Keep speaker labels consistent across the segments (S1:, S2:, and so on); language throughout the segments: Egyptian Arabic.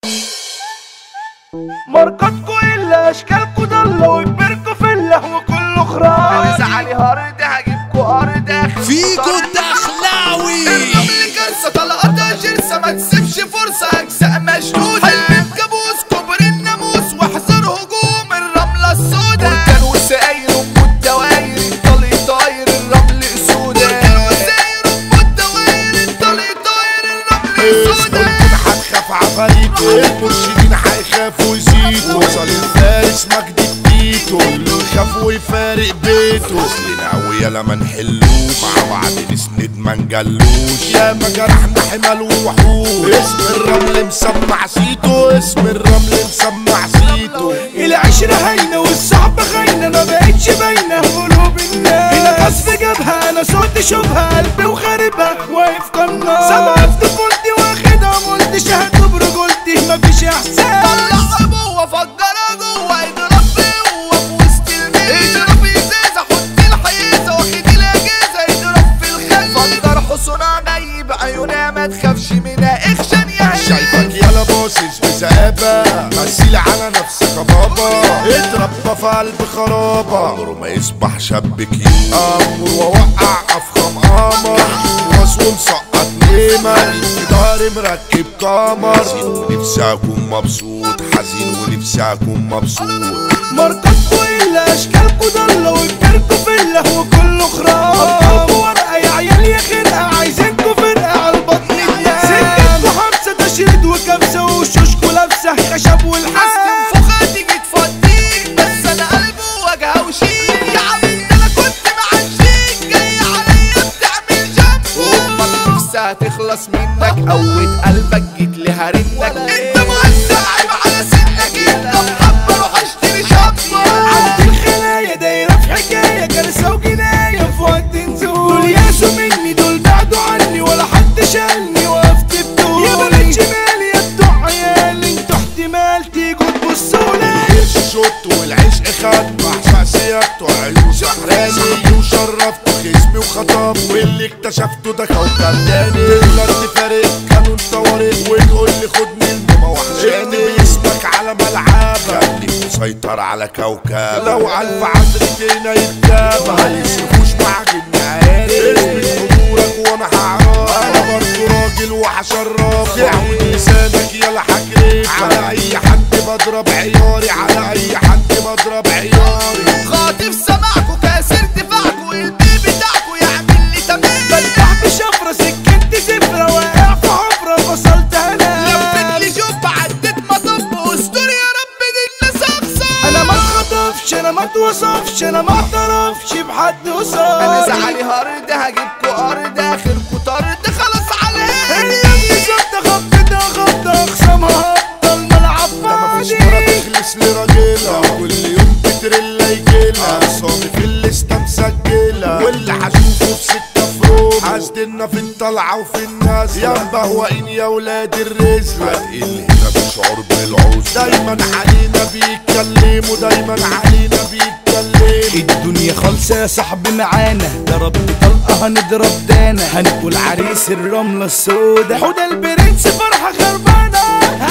S1: ماركاتكو الا اشكالكو ضلة وكبركو فلة وكله خراب
S2: انا زعلي هارد هجيبكو ارض اخر
S3: فيكو الدخلاوي
S2: الرمل كارثة طلقاتها جرسة ما تسيبش فرصة اجزاء مشدودة حلم بكابوس كبر الناموس واحذر هجوم الرملة السوداء بركان وساير ام الدواير الطلي طاير الرمل اسودة بركان وساير ام الدواير الطلي طاير الرمل اسودة
S4: اسكن هتخاف عفاريته المرشدين هيخافوا يزيدوا وصل الفارس مجد التيتو اللي يخاف ويفارق بيته اصلنا ويلا ما نحلوش مع بعض نسند ما نجلوش يا ما جرحنا حمل ووحوش اسم الرمل مسمع سيتو اسم الرمل مسمع سيتو
S1: العشرة هاينة والصحبة خاينة ما بقتش باينة في قلوب الناس هنا قصف جابها انا صوت شوفها قلبي وخاربها واقف قناص سامعة في طفولتي واخدها قلت شهادته برجولتي مفيش احساس
S2: طلع ابوه فجرها جوه اضرب بقوه في وسط الميل اضرب ازازه حط الحيزه واخد الاجازه اضرب في الخلف فجر حصنها ناي بعيونها ما تخافش منها اخشن يا هي
S4: شايفك يالا باصص بذئابة مثيل على نفسك يا بابا اتربى في قلب خرابة عمره ما يصبح شاب كيوت امر واوقع افخم قمر واسوم مسقط نيمة في ضهري مركب قمر حزين ونفسي اكون مبسوط حزين ونفسي اكون مبسوط
S1: ماركاتكو الا اشكالكو ضلة وكبركو فلة وكله خراب ابطالكو ورقة يا عيال يا خرقة عايزينكو فرقة على البطن تنام سكتكو حبسة تشريد وكبسة وشوشكو لابسة خشب والحام
S2: فوخة تيجي تفضيك بس انا قلبه وجهه وشيك يا عم انت انا كنت معشيك جاي عليا بتعمل جنبه امال نفسها تخلص منك قوت قلبك جيت لي هرنك انت موزع عيب على سنك انت محبة روح اشتري شطة
S1: عند الخلايا دايرة في حكاية كارثة وجناية في وقت نزول دول ياسوا مني دول بعدوا عني ولا حد شالني وقفت بطولي يا بنات شمالي يا بتوع عيالي انتوا احتمال تيجوا تبصولي
S4: الشوط والعشق خد مع سيادته عيون سحراني وشرفته خصمي وخطب واللي اكتشفته ده كوكب تاني تقدر تفارق كانوا انت ورق وتقول لي خدني الماما وحشاني باسمك على ملعبك خليك مسيطر على كوكب لو ألف عزرتنا يتجاب ما يصرفوش معاك النهاري اثبت حضورك وانا هعرف انا برضه راجل وهشرف تعود لسانك يلا حكريك على اي حد بضرب عياري على اي حد بضرب عياري
S2: خاطف سمعكوا كاسر دفاعكوا البي بتاعكوا يعمل لي تمام
S1: بلتح بشفرة سكنت زفرة واقع في حفرة فصلت انا
S2: لفت لي جوب عدت مطب واستر يا رب دي الناس اقصى
S1: انا ما اتخطفش انا ما اتوصفش انا ما اعترفش بحد قصاد
S2: انا زعلي هارد هجيبكوا ارض اخركوا طرد خلاص عليه
S1: اللي زبطة خبطة خبطة اخصامها هبطة الملعب
S4: ده مفيش
S1: فاضي
S4: مرة تخلص لراجلها كل يوم بتريلا يجيلها اقسامي في الليستة مسجلة واللي هشوفه في ستة فروم حاسدنا في الطلعة وفي الناس يا مبهوقين يا ولاد الرزق هتقل هنا بشعور بالعوز دايما علينا بيتكلموا دايما علينا بيتكلموا
S1: الدنيا خالصة يا صاحبي معانا ضرب طلقة هنضرب دانا هنقول عريس الرملة السودا حوده البرنس فرحة خربانة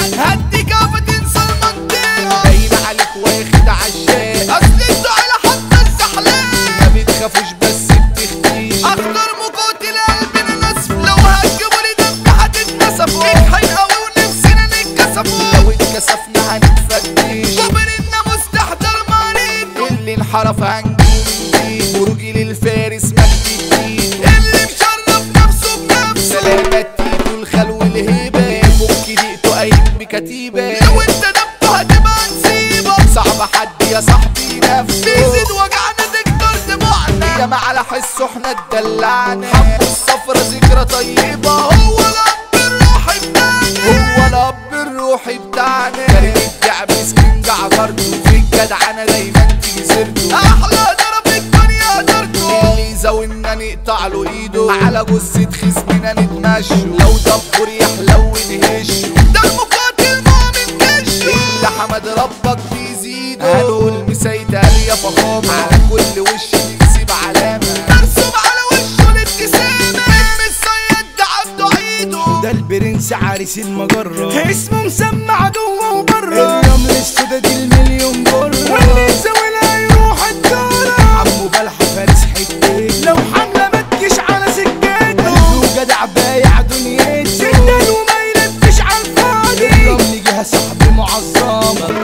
S2: هدي كافة تنسى المنطقة باين عليك واخد عشاق اصل انتوا على حتى الزحلقة ما بتخافوش بس بتختيش اخضر مقاتل قلبنا نسف لو هتجيبوا لي دم هتتنسفوا اجحي قوي ونفسنا نتكسفوا لو اتكسفنا هنتفتش كبرنا مستحضر مريض اللي انحرف هنجوم جديد خروجي للفارس مجد جديد اللي مشرف نفسه بنفسه سلامة تيتو الخلو الهيبة يفك دقته قايم بكتيبة لو انت دبته هتبقى نسيبه صعب حد يا صاحبي نفسه بيزيد وجعنا تكتر دموعنا ياما على حسه احنا اتدلعنا حبه الصفرة ذكرى طيبة هو الأب الروحي بتاعنا هو الأب الروحي بتاعنا كريم الدعم مسكين جعفرته في الجدعنة دايما تيجي سيرته أحلى ضرب الدنيا قدرته اللي يزاولنا نقطع له ايده على جثة خصمنا نتمشوا لو دبر يحلو نهشه ده المقاتل مؤمن جشه اللي حمد ربك بيزيده هنقول مسيدة يا فخامة على كل وش نكسب علامة مرسوم على وشه الابتسامة اسم الصياد ده عنده عيده
S1: ده البرنس عريس المجرة اسمه مسمع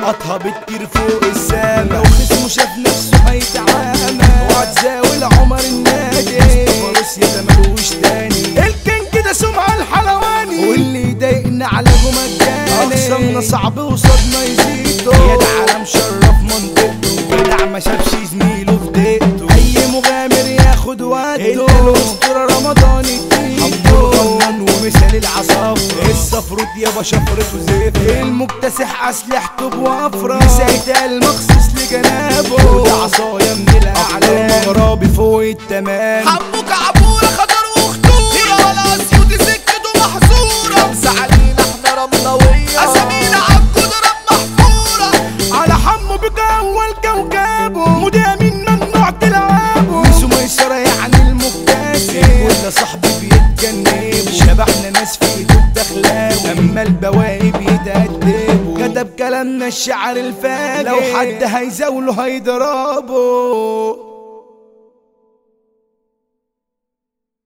S1: لقطها بتطير فوق السما لو خصمه شاف نفسه هيتعامى وهتزاول عمر النادي فارس يا ده ملوش تاني الكينج ده سمعة الحلواني واللي يضايقنا علاجه مجاني اقسامنا صعب وصدنا يزيدوا يا ده عالم شرف منطقته جدع ما شافش زميله في دقته اي مغامر ياخد وقته الاسطوره رمضان الدين غنان ومثال العصافرة الصفروت يابا شفرته زفر المكتسح اسلحته بوفرة مسيتها المخصوص لجنابه وده عصايا من الاعلام مغربي فوق التمام
S2: حمو كعبورة خطر وخطورة ولا اسيوط سكته محظورة خمسة علينا احنا رملوية اسامينا عالجدران محفورة
S1: على حمو بجو الكوكبه مدام ممنوع تلعبه ميسو ميسرة يعني المكتسب كل صاحبي بيتجنب شبحنا ناس في ايده الدخلاوي اما البواقي بيتأدبوا كتب كلامنا الشعر الفاجر لو حد هيزاوله هيضربه